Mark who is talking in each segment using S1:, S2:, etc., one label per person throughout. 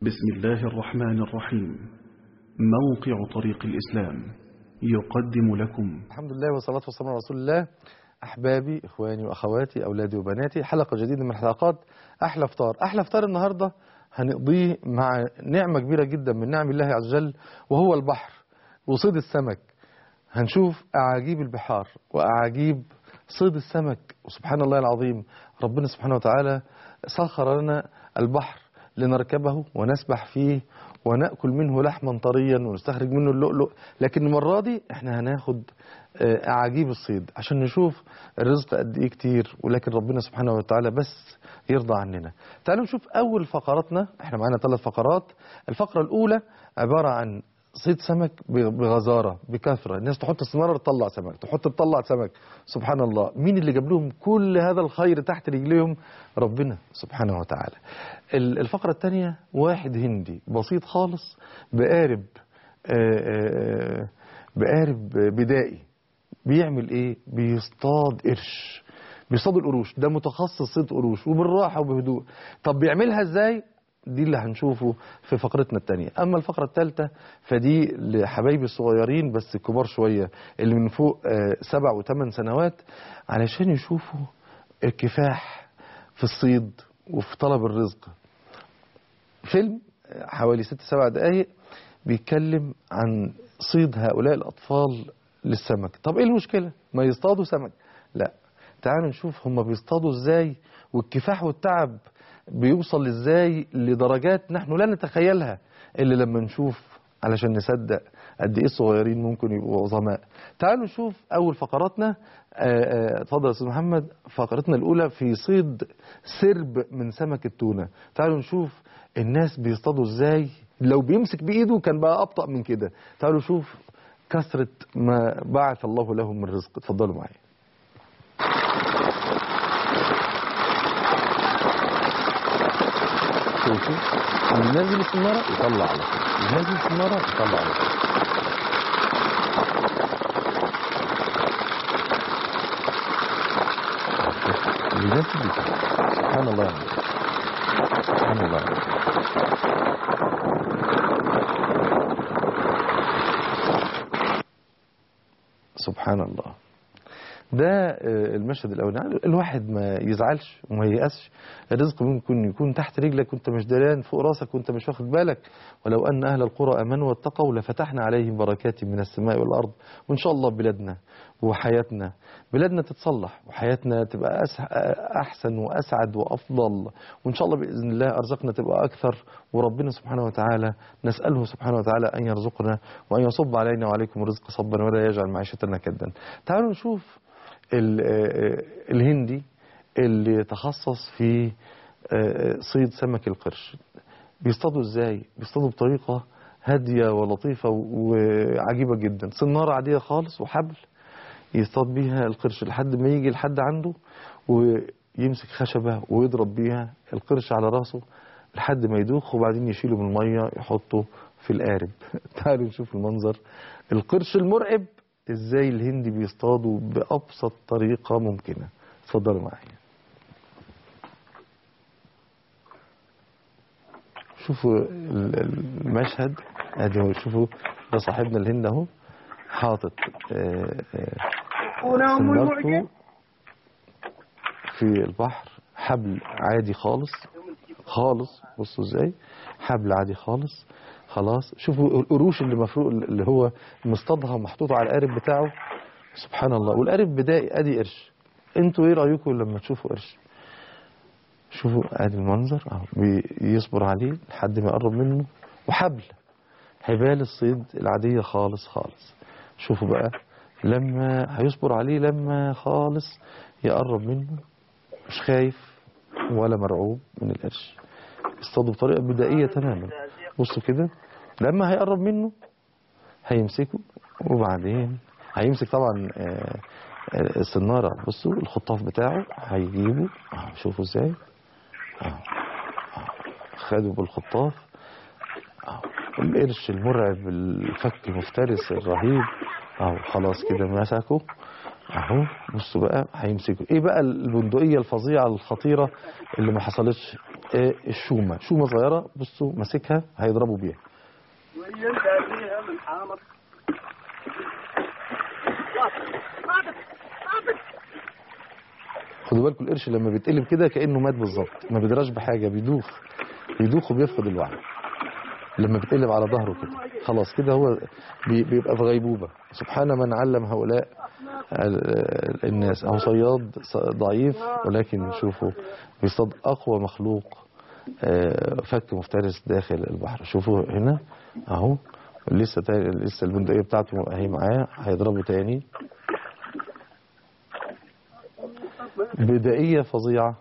S1: بسم الله الرحمن الرحيم موقع طريق الإسلام يقدم لكم
S2: الحمد لله والصلاة والسلام على رسول الله أحبابي إخواني وأخواتي أولادي وبناتي حلقة جديدة من حلقات أحلى فطار أحلى فطار النهاردة هنقضيه مع نعمة كبيرة جدا من نعم الله عز وجل وهو البحر وصيد السمك هنشوف أعاجيب البحار وأعاجيب صيد السمك وسبحان الله العظيم ربنا سبحانه وتعالى سخر لنا البحر لنركبه ونسبح فيه ونأكل منه لحما طريا ونستخرج منه اللؤلؤ لكن المرة دي احنا هناخد أعاجيب الصيد عشان نشوف الرزق قد ايه كتير ولكن ربنا سبحانه وتعالى بس يرضى عننا تعالوا نشوف أول فقراتنا احنا معانا ثلاث فقرات الفقرة الأولى عبارة عن صيد سمك بغزارة بكثرة الناس تحط السنارة تطلع سمك تحط تطلع سمك سبحان الله مين اللي جاب لهم كل هذا الخير تحت رجليهم ربنا سبحانه وتعالى الفقرة الثانية واحد هندي بسيط خالص بقارب بقارب بدائي بيعمل ايه بيصطاد قرش بيصطاد القروش ده متخصص صيد قروش وبالراحة وبهدوء طب بيعملها ازاي دي اللي هنشوفه في فقرتنا الثانية أما الفقرة الثالثة فدي لحبايبي الصغيرين بس كبار شوية اللي من فوق سبع وثمان سنوات علشان يشوفوا الكفاح في الصيد وفي طلب الرزق فيلم حوالي ست سبع دقايق بيتكلم عن صيد هؤلاء الأطفال للسمك طب ايه المشكلة ما يصطادوا سمك لا تعالوا نشوف هم بيصطادوا ازاي والكفاح والتعب بيوصل ازاي لدرجات نحن لا نتخيلها الا لما نشوف علشان نصدق قد ايه الصغيرين ممكن يبقوا عظماء تعالوا نشوف اول فقراتنا اتفضل يا استاذ محمد فقرتنا الاولى في صيد سرب من سمك التونه تعالوا نشوف الناس بيصطادوا ازاي لو بيمسك بايده كان بقى ابطا من كده تعالوا نشوف كثره ما بعث الله لهم من رزق اتفضلوا معايا شوفوا ينزل السنارة يطلع على طول ينزل السنارة يطلع على طول بينزل يطلع سبحان الله يعني. سبحان الله يعني. سبحان الله ده المشهد الاولاني الواحد ما يزعلش وما ييأسش الرزق ممكن يكون تحت رجلك وانت مش دريان فوق راسك وانت مش واخد بالك ولو ان اهل القرى امنوا واتقوا لفتحنا عليهم بركات من السماء والارض وان شاء الله بلادنا وحياتنا بلادنا تتصلح وحياتنا تبقى احسن واسعد وافضل وان شاء الله باذن الله ارزقنا تبقى اكثر وربنا سبحانه وتعالى نساله سبحانه وتعالى ان يرزقنا وان يصب علينا وعليكم رزق صبا ولا يجعل معيشتنا كدا تعالوا نشوف الهندي اللي تخصص في صيد سمك القرش بيصطادوا ازاي بيصطادوا بطريقة هادية ولطيفة وعجيبة جدا صنارة عادية خالص وحبل يصطاد بيها القرش لحد ما يجي لحد عنده ويمسك خشبة ويضرب بيها القرش على راسه لحد ما يدوخ وبعدين يشيله من المية يحطه في القارب تعالوا نشوف المنظر القرش المرعب ازاي الهندي بيصطادوا بأبسط طريقة ممكنة اتفضلوا معايا شوفوا المشهد ادي شوفوا ده صاحبنا الهند اهو حاطط سنارته في البحر حبل عادي خالص خالص بصوا ازاي حبل عادي خالص خلاص شوفوا القروش اللي مفروق اللي هو مصطادها محطوطه على القارب بتاعه سبحان الله والقارب بدائي ادي قرش انتوا ايه رايكم لما تشوفوا قرش شوفوا ادي المنظر اهو بيصبر عليه لحد ما يقرب منه وحبل حبال الصيد العاديه خالص خالص شوفوا بقى لما هيصبر عليه لما خالص يقرب منه مش خايف ولا مرعوب من القرش يصطادوا بطريقه بدائيه تماما بصوا كده لما هيقرب منه هيمسكه وبعدين هيمسك طبعا السنارة بصوا الخطاف بتاعه هيجيبه شوفوا ازاي خدوا بالخطاف القرش المرعب الفك المفترس الرهيب اهو خلاص كده مسكه اهو بصوا بقى هيمسكوا ايه بقى البندقيه الفظيعه الخطيره اللي ما حصلتش آه، الشومة شومة صغيرة بصوا ماسكها هيضربوا بيها
S3: وينزل فيها من حامض
S2: خدوا بالكم القرش لما بيتقلب كده كأنه مات بالظبط ما بيدراش بحاجة بيدوخ بيدوخ وبيفقد الوعي لما بيتقلب على ظهره كده خلاص كده هو بي- بيبقى في غيبوبة سبحان من علم هؤلاء ال- الناس هو صياد ص- ضعيف ولكن شوفوا بيصطاد أقوى مخلوق آه، فك مفترس داخل البحر شوفوا هنا اهو لسه تاني لسه البندقية بتاعته اهي معاه هيضربه تاني بدائية فظيعة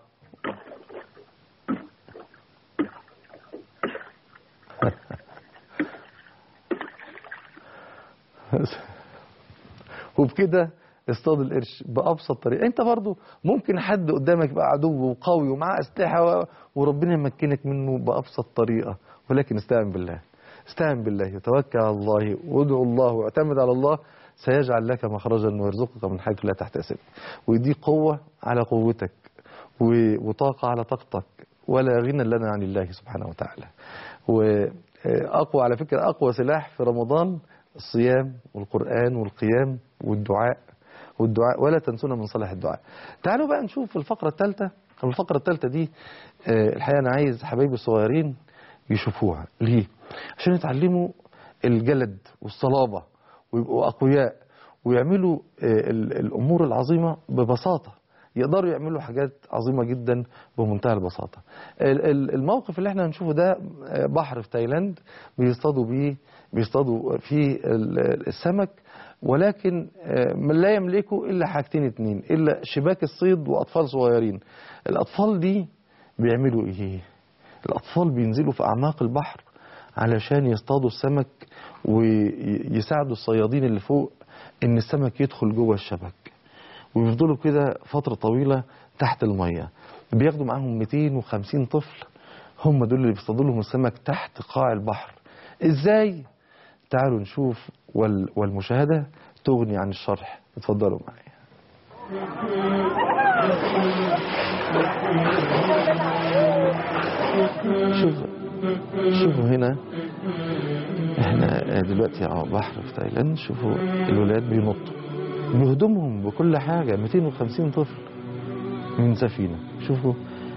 S2: وبكده اصطاد القرش بأبسط طريقة انت برضو ممكن حد قدامك يبقى عدو وقوي ومعاه اسلحة و- وربنا يمكنك منه بأبسط طريقة ولكن استعن بالله استعن بالله وتوكل على الله وادعو الله واعتمد على الله سيجعل لك مخرجا ويرزقك من حيث لا تحتسب ودي قوة على قوتك و- وطاقة على طاقتك ولا غنى لنا عن الله سبحانه وتعالى وأقوى على فكرة أقوى سلاح في رمضان الصيام والقرآن والقيام والدعاء والدعاء ولا تنسونا من صالح الدعاء تعالوا بقى نشوف الفقرة الثالثة الفقرة الثالثة دي آه، الحقيقة أنا عايز حبايبي الصغيرين يشوفوها ليه؟ عشان يتعلموا الجلد والصلابة ويبقوا أقوياء ويعملوا آه، ال- الأمور العظيمة ببساطة يقدروا يعملوا حاجات عظيمة جدا بمنتهى البساطة ال- ال- الموقف اللي احنا هنشوفه ده آه، بحر في تايلاند بيصطادوا بيه بيصطادوا فيه ال- السمك ولكن آه، من لا يملكوا إلا حاجتين اتنين إلا شباك الصيد وأطفال صغيرين الأطفال دي بيعملوا إيه الأطفال بينزلوا في أعماق البحر علشان يصطادوا السمك ويساعدوا الصيادين اللي فوق إن السمك يدخل جوه الشبك ويفضلوا كده فترة طويلة تحت المية بياخدوا معاهم 250 طفل هم دول اللي بيصطادوا لهم السمك تحت قاع البحر ازاي تعالوا نشوف وال والمشاهدة تغني عن الشرح اتفضلوا معايا شوف شوفوا هنا احنا دلوقتي على بحر في تايلاند شوفوا الولاد بينطوا بهدومهم بكل حاجة 250 طفل من سفينة شوفوا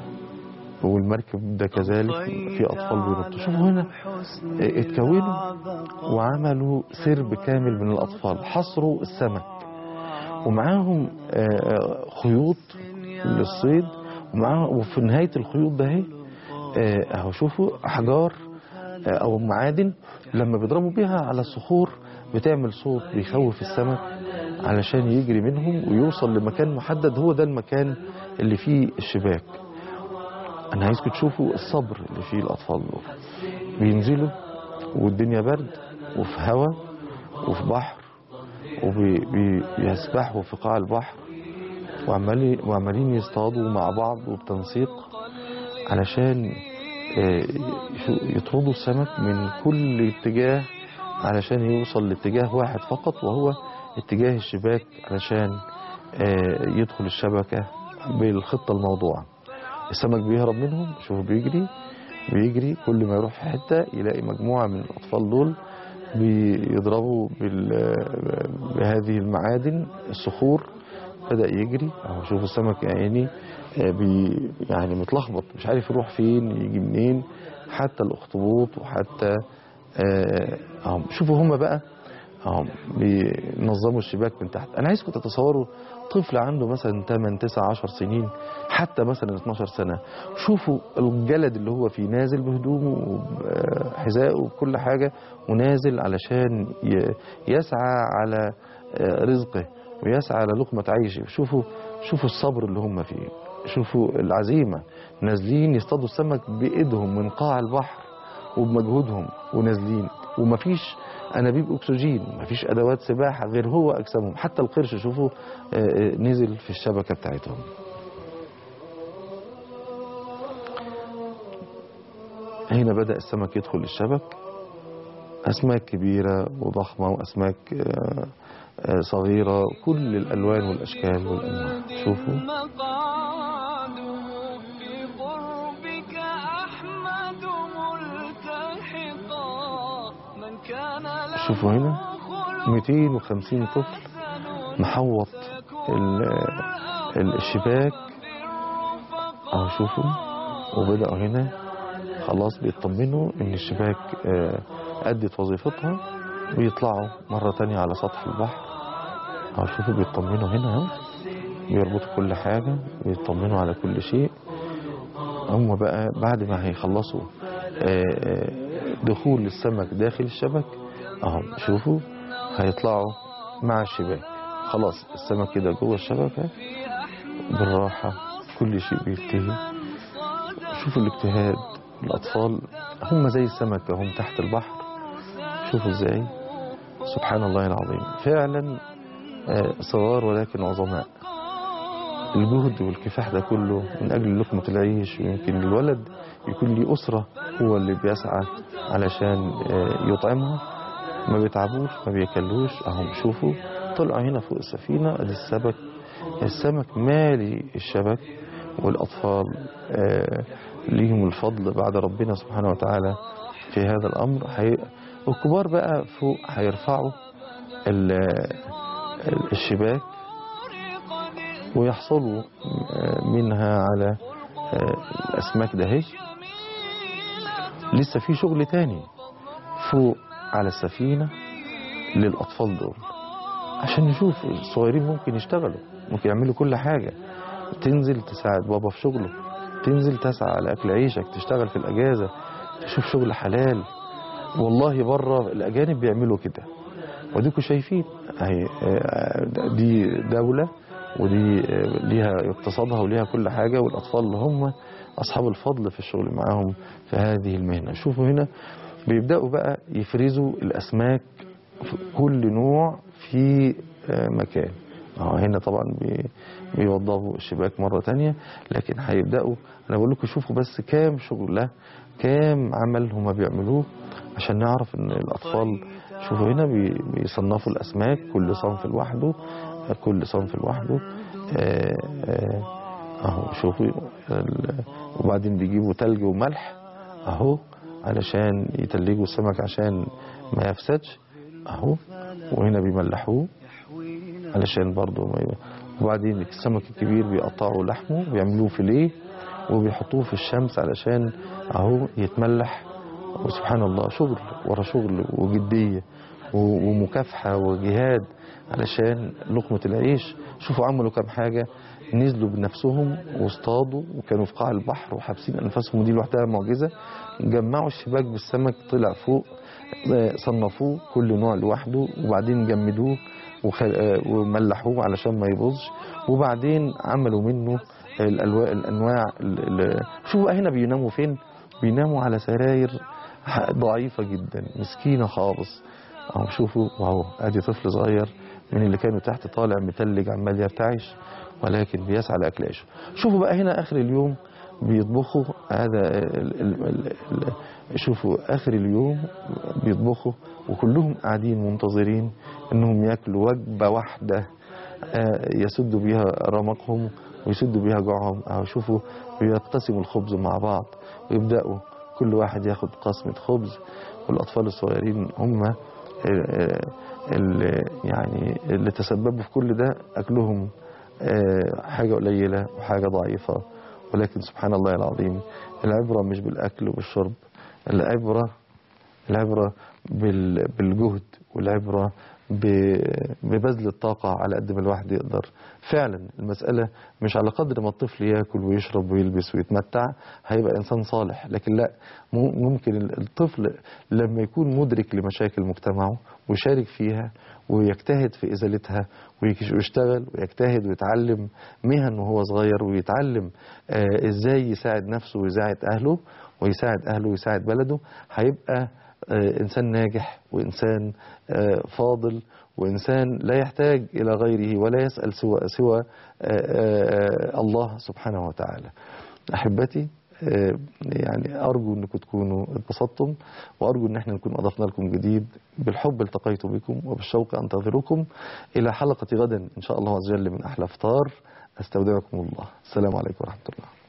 S2: والمركب ده كذلك في أطفال بينطوا شوفوا هنا اتكونوا وعملوا سرب كامل من الأطفال حصروا السمك ومعاهم آه، خيوط للصيد ومعاهم وفي نهاية الخيوط ده اهي آه، اهو شوفوا أحجار آه، أو معادن لما بيضربوا بيها على الصخور بتعمل صوت بيخوف السمك علشان يجري منهم ويوصل لمكان محدد هو ده المكان اللي فيه الشباك انا عايزكم تشوفوا الصبر اللي فيه الاطفال دول بينزلوا والدنيا برد وفي هواء وفي بحر وبيسبحوا في قاع البحر وعمالي وعمالين يصطادوا مع بعض وبتنسيق علشان آه، يشو- يطردوا السمك من كل اتجاه علشان يوصل لاتجاه واحد فقط وهو اتجاه الشباك علشان آه، يدخل الشبكة بالخطة الموضوعة السمك بيهرب منهم شوفوا بيجري بيجري كل ما يروح في حتة يلاقي مجموعة من الأطفال دول بيضربوا بال- بهذه المعادن الصخور بدأ يجري اهو شوف السمك يا عيني آه، بي يعني متلخبط مش عارف يروح فين يجي منين حتى الاخطبوط وحتى آه، اهو شوفوا هما بقى اهو بينظموا الشباك من تحت انا عايزكم تتصوروا طفل عنده مثلا 8 9 10 سنين حتى مثلا 12 سنة شوفوا الجلد اللي هو فيه نازل بهدومه وحذائه وكل حاجة ونازل علشان ي- يسعى على آه، رزقه ويسعى على لقمة عيشه شوفوا شوفوا الصبر اللي هم فيه شوفوا العزيمة نازلين يصطادوا السمك بإيدهم من قاع البحر وبمجهودهم ونازلين ومفيش انابيب اكسجين مفيش ادوات سباحه غير هو اجسامهم حتى القرش شوفوا آه، آه، نزل في الشبكه بتاعتهم هنا بدا السمك يدخل الشبك اسماك كبيره وضخمه واسماك آه، آه، صغيره كل الالوان والاشكال والانواع شوفوا
S3: مقعده في قربك
S2: شوفوا هنا 250 طفل محوط ال- ال- الشباك اهو شوفوا وبدأوا هنا خلاص بيطمنوا ان الشباك آه، أدت وظيفتها ويطلعوا مرة تانية على سطح البحر اهو شوفوا بيطمنوا هنا اهو بيربطوا كل حاجة بيطمنوا على كل شيء هم بقى بعد ما هيخلصوا آه، آه، دخول السمك داخل الشبك اهو شوفوا هيطلعوا مع الشباك خلاص السمك كده جوه الشبكة بالراحة كل شيء بينتهي شوفوا الاجتهاد الأطفال هم زي السمكة هم تحت البحر شوفوا ازاي سبحان الله العظيم فعلا آه، صغار ولكن عظماء الجهد والكفاح ده كله من أجل لقمة العيش ويمكن الولد يكون ليه أسرة هو اللي بيسعى علشان آه، يطعمها ما بيتعبوش ما بيكلوش اهم شوفوا طلعوا هنا فوق السفينة ادي السمك السمك مالي الشبك والأطفال آه، ليهم الفضل بعد ربنا سبحانه وتعالى في هذا الأمر حي... الكبار بقى فوق هيرفعوا ال- ال- الشباك ويحصلوا آه، منها على آه، الأسماك ده هي لسه في شغل تاني فوق على السفينة للأطفال دول عشان نشوف الصغيرين ممكن يشتغلوا ممكن يعملوا كل حاجة تنزل تساعد بابا في شغله تنزل تسعى على أكل عيشك تشتغل في الأجازة تشوف شغل حلال والله بره الأجانب بيعملوا كده وديكوا شايفين اهي آه، دي دولة ودي آه، ليها اقتصادها وليها كل حاجة والأطفال اللي هم أصحاب الفضل في الشغل معاهم في هذه المهنة شوفوا هنا بيبدأوا بقى يفرزوا الأسماك في كل نوع في آه، مكان اه هنا طبعا بي- بيوضبوا الشباك مرة تانية لكن هيبدأوا أنا بقول لكم شوفوا بس كام شغلة كام عمل هما بيعملوه عشان نعرف ان الأطفال شوفوا هنا بي- بيصنفوا الأسماك كل صنف لوحده آه، كل صنف لوحده آه، آه، اهو شوفوا ال- وبعدين بيجيبوا تلج وملح اهو علشان يتلجوا السمك عشان ما يفسدش اهو وهنا بيملحوه علشان برضو ما يبقى. وبعدين السمك الكبير بيقطعوا لحمه ويعملوه فيليه وبيحطوه في الشمس علشان اهو يتملح وسبحان الله شغل ورا شغل وجدية و- ومكافحة وجهاد علشان لقمة العيش شوفوا عملوا كام حاجة نزلوا بنفسهم واصطادوا وكانوا في قاع البحر وحابسين أنفسهم ودي لوحدها معجزة جمعوا الشباك بالسمك طلع فوق آه، صنفوه كل نوع لوحده وبعدين جمدوه وخل- آه، وملحوه علشان ما يبوظش وبعدين عملوا منه الألواء الأنواع ال- ال- شوفوا بقى هنا بيناموا فين بيناموا على سراير ح- ضعيفة جدا مسكينة خالص اهو شوفوا واهو ادي طفل صغير من اللي كانوا تحت طالع متلج عمال يرتعش ولكن بيسعى لاكل عيشه شوفوا بقى هنا اخر اليوم بيطبخوا هذا ال ال ال ال شوفوا اخر اليوم بيطبخوا وكلهم قاعدين منتظرين انهم ياكلوا وجبه واحده آه، يسدوا بيها رمقهم ويسدوا بيها جوعهم اهو شوفوا بيقتسموا الخبز مع بعض ويبداوا كل واحد ياخد قسمه خبز والاطفال الصغيرين هم آه، آه، اللي يعني اللي تسببوا في كل ده اكلهم آه، حاجه قليله وحاجه ضعيفه ولكن سبحان الله العظيم العبره مش بالاكل وبالشرب العبره العبرة بال- بالجهد والعبرة ب- ببذل الطاقة على قد ما الواحد يقدر فعلا المسألة مش على قدر ما الطفل ياكل ويشرب ويلبس ويتمتع هيبقى إنسان صالح لكن لا مم- ممكن ال- الطفل لما يكون مدرك لمشاكل مجتمعه ويشارك فيها ويجتهد في إزالتها ويكش- ويشتغل ويجتهد ويتعلم مهن وهو صغير ويتعلم آه، إزاي يساعد نفسه ويساعد أهله ويساعد أهله ويساعد بلده هيبقى آه، إنسان ناجح وإنسان آه، فاضل وإنسان لا يحتاج إلى غيره ولا يسأل سوى, سوى آه، آه، الله سبحانه وتعالى أحبتي آه، يعني أرجو أنكم تكونوا اتبسطتم وأرجو أن احنا نكون أضفنا لكم جديد بالحب التقيت بكم وبالشوق أنتظركم إلى حلقة غدا إن شاء الله عز وجل من أحلى فطار أستودعكم الله السلام عليكم ورحمة الله